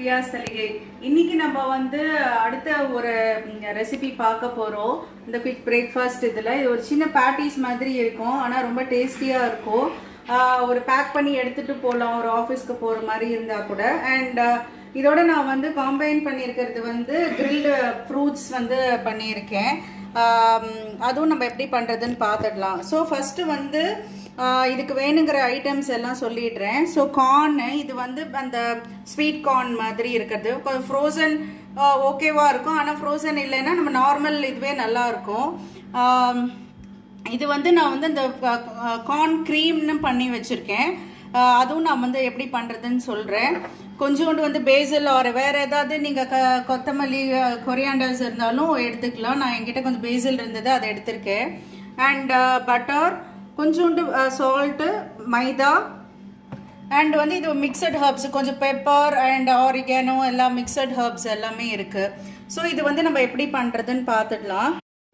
பிரியா சலிகை இன்னைக்கு நம்ம வந்து அடுத்த ஒரு ரெசிபி பார்க்க போறோம் இந்த குவிக் பிரேக்ஃபாஸ்ட் இதுல இது ஒரு சின்ன பேட்டிஸ் மாதிரி இருக்கும் ஆனா ரொம்ப டேஸ்டியா இருக்கும் ஆஹ் ஒரு பேக் பண்ணி எடுத்துட்டு போகலாம் ஒரு ஆஃபீஸ்க்கு போற மாதிரி இருந்தா கூட அண்ட் இதோட நான் வந்து காம்பைன் பண்ணியிருக்கிறது வந்து கிரில்டு ஃப்ரூட்ஸ் வந்து பண்ணியிருக்கேன் ஆம், அதுவும் நம்ம எப்படி பண்ணுறதுன்னு பார்த்துடலாம் ஸோ ஃபஸ்ட்டு வந்து ஆஹ், இதுக்கு வேணுங்கிற ஐட்டம்ஸ் எல்லாம் சொல்லிடுறேன் ஸோ கார்ன் இது வந்து அந்த ஸ்வீட் கார்ன் மாதிரி இருக்கிறது கொஞ்சம் ஃப்ரோசன் ஓகேவா இருக்கும் ஆனால் ஃப்ரோசன் இல்லைன்னா நம்ம நார்மல் இதுவே நல்லா இருக்கும் ஆம், இது வந்து நான் வந்து இந்த கார்ன் க்ரீம்னு பண்ணி வச்சுருக்கேன் ஆஹ் அதுவும் நான் வந்து எப்படி பண்ணுறதுன்னு சொல்கிறேன் கொஞ்சோண்டு வந்து பேசில் ஆர் வேறு ஏதாவது நீங்கள் க கொத்தமல்லி கொரியாண்டர்ஸ் இருந்தாலும் எடுத்துக்கலாம் நான் என்கிட்ட கொஞ்சம் பேசில் இருந்தது அதை எடுத்திருக்கேன் அண்ட் பட்டர் கொஞ்சோண்டு சால்ட்டு மைதா அண்ட் வந்து இது மிக்சட் ஹர்ப்ஸ் கொஞ்சம் பெப்பர் அண்ட் ஆரிகானோ எல்லாம் மிக்சட் ஹர்ப்ஸ் எல்லாமே இருக்குது ஸோ இது வந்து நம்ம எப்படி பண்ணுறதுன்னு பார்த்துடலாம்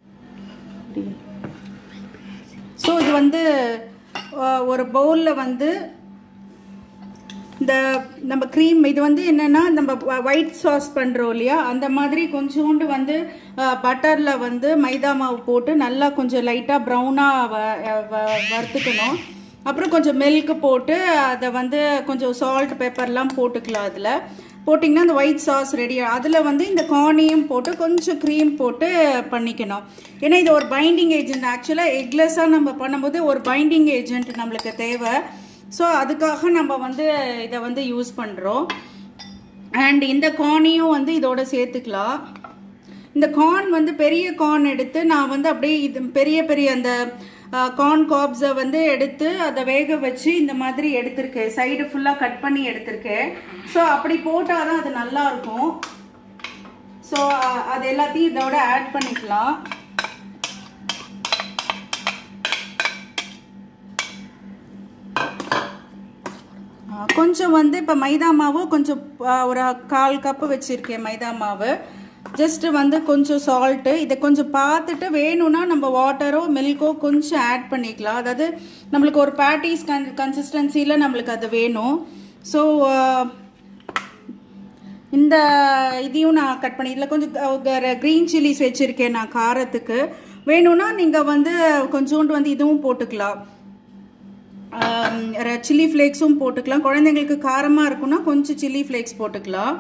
ஸோ இது வந்து அஹ், ஒரு பவுலில் வந்து இந்த நம்ம க்ரீம் இது வந்து என்னென்னா நம்ம ஒயிட் சாஸ் பண்ணுறோம் இல்லையா அந்த மாதிரி கொஞ்சோண்டு வந்து பட்டரில் வந்து மைதா மாவு போட்டு நல்லா கொஞ்சம் லைட்டாக ப்ரௌனாக வறுத்துக்கணும் அப்புறம் கொஞ்சம் மில்க் போட்டு அதை வந்து கொஞ்சம் சால்ட் பெப்பர்லாம் போட்டுக்கலாம் அதில் போட்டிங்கன்னா அந்த ஒயிட் சாஸ் ரெடி அதில் வந்து இந்த கார்னையும் போட்டு கொஞ்சம் க்ரீம் போட்டு பண்ணிக்கணும் ஏன்னா இது ஒரு பைண்டிங் ஏஜென்ட் ஆக்சுவலாக எக்லெஸ்ஸாக நம்ம பண்ணும்போது ஒரு பைண்டிங் ஏஜென்ட் நம்மளுக்கு தேவை ஸோ அதுக்காக நம்ம வந்து இதை வந்து யூஸ் பண்ணுறோம் அண்ட் இந்த கார்னையும் வந்து இதோட சேர்த்துக்கலாம் இந்த கார்ன் வந்து பெரிய கார்ன் எடுத்து நான் வந்து அப்படியே இது பெரிய பெரிய அந்த கார்ன் காப்ஸை வந்து எடுத்து அதை வேக வச்சு இந்த மாதிரி எடுத்திருக்கேன் சைடு ஃபுல்லாக கட் பண்ணி எடுத்திருக்கேன் ஸோ அப்படி போட்டால் தான் அது நல்லா இருக்கும் ஸோ அது எல்லாத்தையும் இதோட ஆட் பண்ணிக்கலாம் ஆ, கொஞ்சம் வந்து இப்போ மைதா மாவு கொஞ்சம் ஆ, ஒரு கால் கப்பு வச்சுருக்கேன் மைதா மாவு ஜஸ்ட்டு வந்து கொஞ்சம் சால்ட்டு இதை கொஞ்சம் பார்த்துட்டு வேணும்னா நம்ம வாட்டரோ மில்கோ கொஞ்சம் ஆட் பண்ணிக்கலாம் அதாவது நம்மளுக்கு ஒரு பேட்டிஸ் கன் கன்சிஸ்டன்சியில் நம்மளுக்கு அது வேணும் ஸோ இந்த இதையும் நான் கட் பண்ணி இதில் கொஞ்சம் க்ரீன் சில்லிஸ் வச்சுருக்கேன் நான் காரத்துக்கு வேணும்னா நீங்கள் வந்து கொஞ்சோண்டு வந்து இதுவும் போட்டுக்கலாம் சில்லி ஃப்ளேக்ஸும் போட்டுக்கலாம் குழந்தைங்களுக்கு காரமாக இருக்குன்னா கொஞ்சம் சில்லி ஃப்ளேக்ஸ் போட்டுக்கலாம்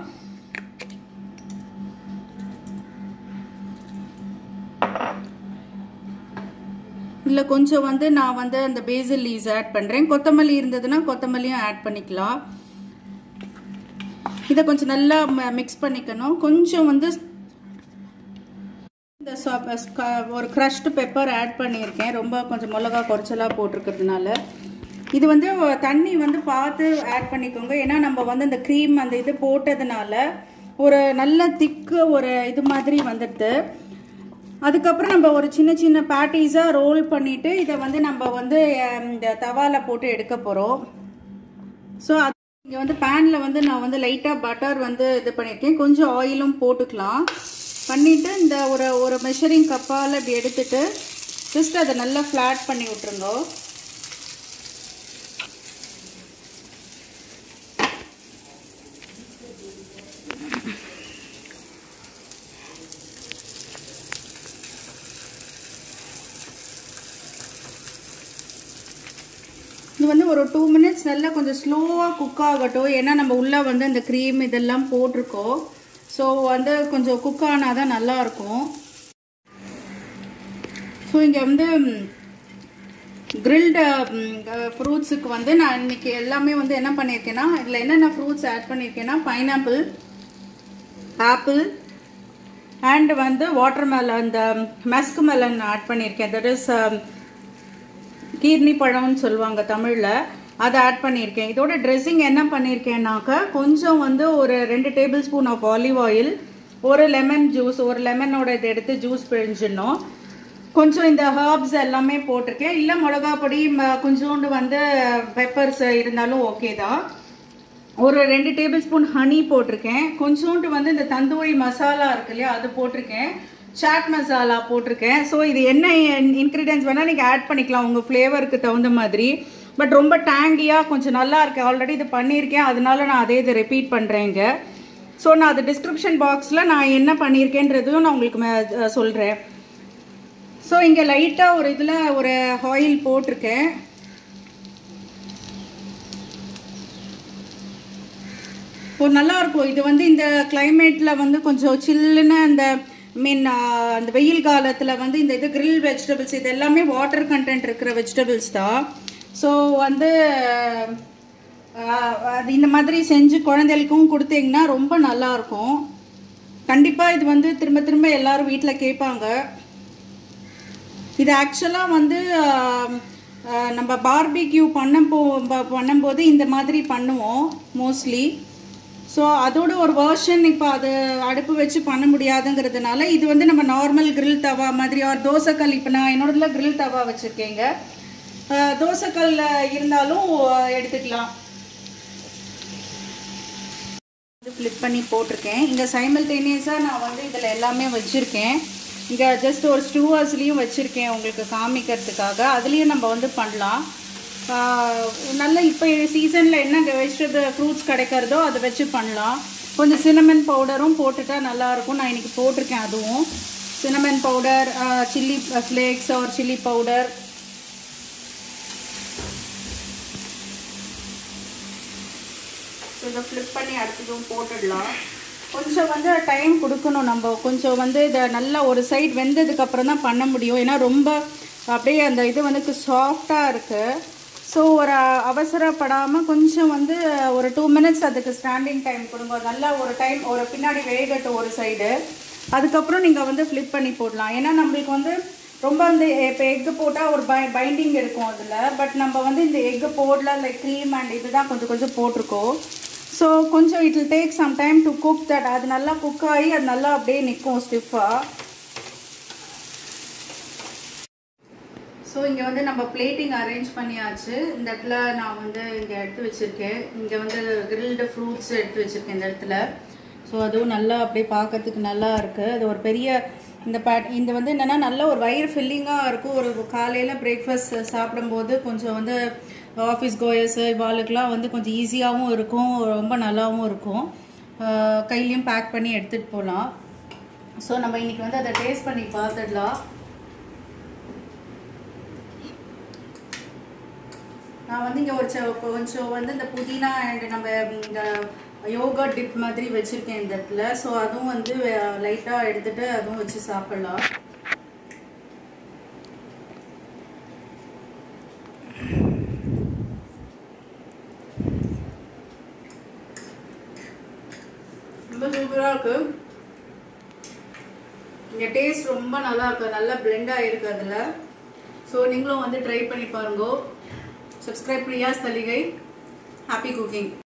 இதில் கொஞ்சம் வந்து நான் வந்து அந்த பேசில் லீவ்ஸ் ஆட் பண்ணுறேன் கொத்தமல்லி இருந்ததுன்னா கொத்தமல்லியும் ஆட் பண்ணிக்கலாம் இதை கொஞ்சம் நல்லா மிக்ஸ் பண்ணிக்கணும் கொஞ்சம் வந்து இந்த சா- ஸ்க- ஒரு க்ரஷ்டு பெப்பர் ஆட் பண்ணியிருக்கேன் ரொம்ப கொஞ்சம் மிளகா குறைச்சலாக போட்டிருக்கிறதுனால இது வந்து தண்ணி வந்து பார்த்து ஆட் பண்ணிக்கோங்க ஏன்னா நம்ம வந்து அந்த க்ரீம் அந்த இது போட்டதுனால ஒரு நல்ல திக்கு ஒரு இது மாதிரி வந்துடுது அதுக்கப்புறம் நம்ம ஒரு சின்ன சின்ன பேட்டிஸாக ரோல் பண்ணிட்டு இதை வந்து நம்ம வந்து அஹ், இந்த தவால போட்டு எடுக்க போகிறோம் ஸோ அது இங்கே வந்து பேனில் வந்து நான் வந்து லைட்டாக பட்டர் வந்து இது பண்ணியிருக்கேன் கொஞ்சம் ஆயிலும் போட்டுக்கலாம் பண்ணிவிட்டு இந்த ஒரு ஒரு மெஷரிங் கப்பால் இப்படி எடுத்துட்டு ஜஸ்ட் அதை நல்லா ஃப்ளாட் பண்ணி விட்ருங்க இது வந்து ஒரு டூ மினிட்ஸ் நல்லா கொஞ்சம் ஸ்லோவாக குக் ஆகட்டும் ஏன்னா நம்ம உள்ளே வந்து அந்த க்ரீம் இதெல்லாம் போட்டிருக்கோம் ஸோ வந்து கொஞ்சம் குக் ஆனால் தான் நல்லாயிருக்கும் ஸோ இங்கே வந்து கிரில்டு ஃப்ரூட்ஸுக்கு வந்து நான் இன்னைக்கு எல்லாமே வந்து என்ன பண்ணியிருக்கேன்னா இதில் என்னென்ன ஃப்ரூட்ஸ் ஆட் பண்ணியிருக்கேன்னா பைனாப்பிள் ஆப்பிள் அண்ட் வந்து வாட்டர்மெலன் இந்த மஸ்க் மெலன் ஆட் பண்ணியிருக்கேன் தட் இஸ் கீர்னி பழம்னு சொல்லுவாங்க தமிழில் அதை ஆட் பண்ணியிருக்கேன் இதோட ட்ரெஸ்ஸிங் என்ன பண்ணியிருக்கேன்னாக்கா கொஞ்சம் வந்து ஒரு ரெண்டு tablespoon of olive oil ஒரு லெமன் ஜூஸ் ஒரு லெமனோட இதை எடுத்து ஜூஸ் பிழிஞ்சிடணும் கொஞ்சம் இந்த ஹர்ப்ஸ் எல்லாமே போட்டிருக்கேன் இல்லை மிளகா பொடி ம- கொஞ்சோண்டு வந்து பெப்பர்ஸ் இருந்தாலும் ஓகே தான் ஒரு ரெண்டு டேபிள் ஸ்பூன் ஹனி போட்டிருக்கேன் கொஞ்சோண்டு வந்து இந்த தந்தூரி மசாலா இருக்கு இல்லையா அது போட்டிருக்கேன் சாட் மசாலா போட்டிருக்கேன் ஸோ இது என்ன இன்க்ரீடியன்ஸ் வேணால் நீங்கள் ஆட் பண்ணிக்கலாம் உங்கள் ஃப்ளேவருக்கு தகுந்த மாதிரி பட் ரொம்ப டேங்கியாக கொஞ்சம் நல்லா இருக்கு ஆல்ரெடி இது பண்ணியிருக்கேன் அதனால நான் அதே இதை ரிப்பீட் பண்ணுறேன் இங்கே ஸோ நான் அது டிஸ்கிரிப்ஷன் பாக்ஸில் நான் என்ன பண்ணியிருக்கேன்றதையும் நான் உங்களுக்கு சொல்கிறேன் ஸோ இங்கே லைட்டாக ஒரு இதில் ஒரு ஆயில் போட்டிருக்கேன் ஒரு நல்லா இருக்கும் இது வந்து இந்த கிளைமேட்டில் வந்து கொஞ்சம் சில்லுன்னு அந்த மீன் அந்த வெயில் காலத்தில் வந்து இந்த இது கிரில் வெஜிடபிள்ஸ் இது எல்லாமே வாட்டர் கண்டென்ட் இருக்கிற வெஜிடபிள்ஸ் தான் ஸோ வந்து ஆஹ், அது இந்த மாதிரி செஞ்சு குழந்தைகளுக்கும் கொடுத்தீங்கன்னா ரொம்ப நல்லா இருக்கும் கண்டிப்பாக இது வந்து திரும்ப திரும்ப எல்லாரும் வீட்டில் கேட்பாங்க இது ஆக்சுவலாக வந்து ஆம், ஆ, நம்ம பார்பிக்யூ பண்ண போ ப- பண்ணும்போது இந்த மாதிரி பண்ணுவோம் மோஸ்ட்லி ஸோ அதோட ஒரு வேர்ஷன் இப்போ அது அடுப்பு வச்சு பண்ண முடியாதுங்கிறதுனால இது வந்து நம்ம நார்மல் grill தவா மாதிரி ஒரு தோசைக்கல் இப்போ நான் என்னோடதுல grill தவா வச்சுருக்கேங்க தோசைக்கல் இருந்தாலும் ஆ, எடுத்துக்கலாம் வந்து ஃப்ளிப் பண்ணி போட்டிருக்கேன் இங்கே சைமல்டேனியஸாக நான் வந்து இதில் எல்லாமே வச்சுருக்கேன் இங்கே ஜஸ்ட் ஒரு ஸ்டூவர்ஸ்லேயும் வச்சுருக்கேன் உங்களுக்கு காமிக்கிறதுக்காக அதுலேயும் நம்ம வந்து பண்ணலாம் ஆஹ் நல்ல இப்போ சீசனில் என்ன வெஜிடபிள் ஃப்ரூட்ஸ் கிடைக்கிறதோ அதை வச்சு பண்ணலாம் கொஞ்சம் சினமன் பவுடரும் போட்டுட்டா நல்லாயிருக்கும் நான் இன்னைக்கு போட்டிருக்கேன் அதுவும் சினமன் பவுடர் சில்லி ஃப்ளேக்ஸ் ஒரு சில்லி பவுடர் ஸோ இதை ஃப்ளிப் பண்ணி அடுத்ததும் போட்டுடலாம் கொஞ்சம் வந்து டைம் கொடுக்கணும் நம்ம கொஞ்சம் வந்து இதை நல்லா ஒரு சைடு வெந்ததுக்கு அப்புறம் தான் பண்ண முடியும் ஏன்னா ரொம்ப அப்படியே அந்த இது வந்து சாஃப்டாக இருக்குது ஸோ ஒரு அவசரப்படாமல் கொஞ்சம் வந்து ஒரு டூ மினிட்ஸ் அதுக்கு ஸ்டாண்டிங் டைம் கொடுங்க நல்லா ஒரு டைம் ஒரு பின்னாடி வேகட்டும் ஒரு சைடு அதுக்கப்புறம் நீங்கள் வந்து ஃப்ளிப் பண்ணி போடலாம் ஏன்னா நம்மளுக்கு வந்து ரொம்ப வந்து இப்போ எக்கு போட்டால் ஒரு பை பைண்டிங் இருக்கும் அதில் பட் நம்ம வந்து இந்த எக்கு போடல லைக் க்ரீம் அண்ட் இதுதான் கொஞ்சம் கொஞ்சம் போட்டிருக்கோம் ஸோ கொஞ்சம் it will take some time to cook that அது நல்லா குக் ஆகி அது நல்லா அப்படியே நிற்கும் ஸ்டிஃபாக ஸோ இங்கே வந்து நம்ம பிளேட்டிங் அரேஞ்ச் பண்ணியாச்சு இந்த இடத்துல நான் வந்து இங்கே எடுத்து வச்சுருக்கேன் இங்கே வந்து கிரில்டு ஃப்ரூட்ஸ் எடுத்து வச்சுருக்கேன் இந்த இடத்துல ஸோ அதுவும் நல்லா அப்படியே பார்க்கறதுக்கு நல்லா இருக்குது அது ஒரு பெரிய இந்த பேட் இந்த வந்து என்னென்னா நல்ல ஒரு வயிறு ஃபில்லிங்காக இருக்கும் ஒரு காலையில் பிரேக்ஃபாஸ்ட் சாப்பிடும்போது கொஞ்சம் வந்து ஆஃபீஸ் கோயர்ஸ் இவாளுக்கெலாம் வந்து கொஞ்சம் ஈஸியாகவும் இருக்கும் ரொம்ப நல்லாவும் இருக்கும் ஆஹ் கையிலையும் பேக் பண்ணி எடுத்துகிட்டு போகலாம் ஸோ நம்ம இன்னைக்கு வந்து அதை டேஸ்ட் பண்ணி பார்த்துடலாம் நான் வந்து இங்கே ஒரு ச- கொஞ்சம் வந்து இந்த புதினா அண்ட் நம்ம இந்த யோகா டிப் மாதிரி வச்சுருக்கேன் இந்த இடத்துல ஸோ அதுவும் வந்து லைட்டாக எடுத்துட்டு அதுவும் வச்சு சாப்பிடலாம் ரொம்ப சூப்பராக இருக்கு இந்த டேஸ்ட் ரொம்ப நல்லா இருக்கு நல்லா பிளெண்ட் ஆகிருக்கு அதில் ஸோ நீங்களும் வந்து ட்ரை பண்ணி பாருங்க subscribe Priya's Thaligai happy cooking